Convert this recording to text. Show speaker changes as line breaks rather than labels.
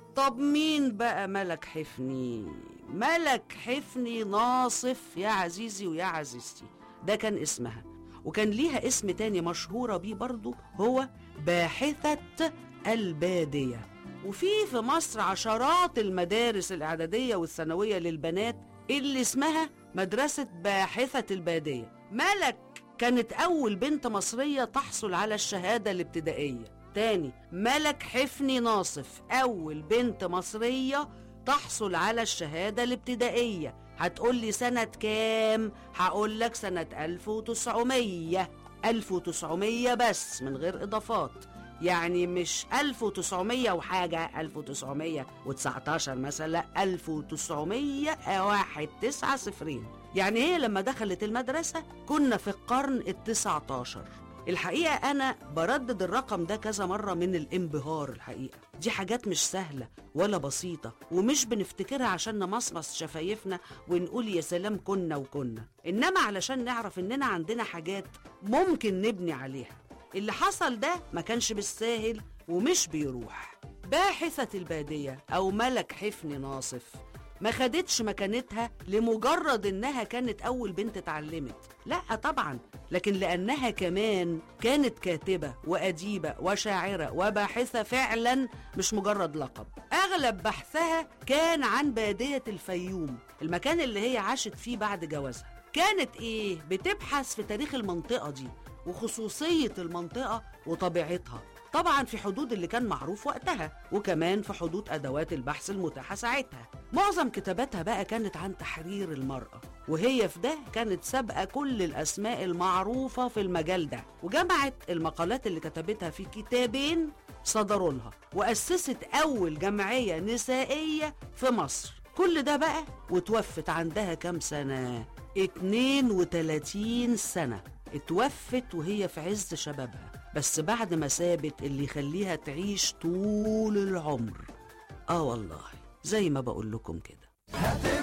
طب مين بقى ملك حفني ملك حفني ناصف يا عزيزي ويا عزيزتي ده كان اسمها وكان ليها اسم تاني مشهورة بيه برضو هو باحثة البادية وفي في مصر عشرات المدارس الإعدادية والثانوية للبنات اللي اسمها مدرسة باحثة البادية ملك كانت أول بنت مصرية تحصل على الشهادة الابتدائية تاني ملك حفني ناصف أول بنت مصرية تحصل على الشهادة الابتدائية هتقولي سنة كام؟ هقول لك سنة 1900 1900 بس من غير إضافات يعني مش 1900 وحاجة 1919 مثلا لا 1991 يعني هي لما دخلت المدرسة كنا في القرن التسعة عشر الحقيقة أنا بردد الرقم ده كذا مرة من الانبهار الحقيقة دي حاجات مش سهلة ولا بسيطة ومش بنفتكرها عشان نمصمص شفايفنا ونقول يا سلام كنا وكنا إنما علشان نعرف إننا عندنا حاجات ممكن نبني عليها اللي حصل ده ما كانش بالساهل ومش بيروح باحثة البادية أو ملك حفني ناصف ما خدتش مكانتها لمجرد انها كانت اول بنت اتعلمت لا طبعا لكن لانها كمان كانت كاتبه واديبه وشاعره وباحثه فعلا مش مجرد لقب اغلب بحثها كان عن باديه الفيوم المكان اللي هي عاشت فيه بعد جوازها كانت ايه بتبحث في تاريخ المنطقه دي وخصوصيه المنطقه وطبيعتها طبعا في حدود اللي كان معروف وقتها وكمان في حدود ادوات البحث المتاحه ساعتها معظم كتاباتها بقى كانت عن تحرير المراه وهي في ده كانت سابقه كل الاسماء المعروفه في المجال ده وجمعت المقالات اللي كتبتها في كتابين صدروا لها واسست اول جمعيه نسائيه في مصر كل ده بقى وتوفت عندها كام سنه 32 سنه اتوفت وهي في عز شبابها بس بعد ما سابت اللي يخليها تعيش طول العمر اه والله زي ما بقول لكم كده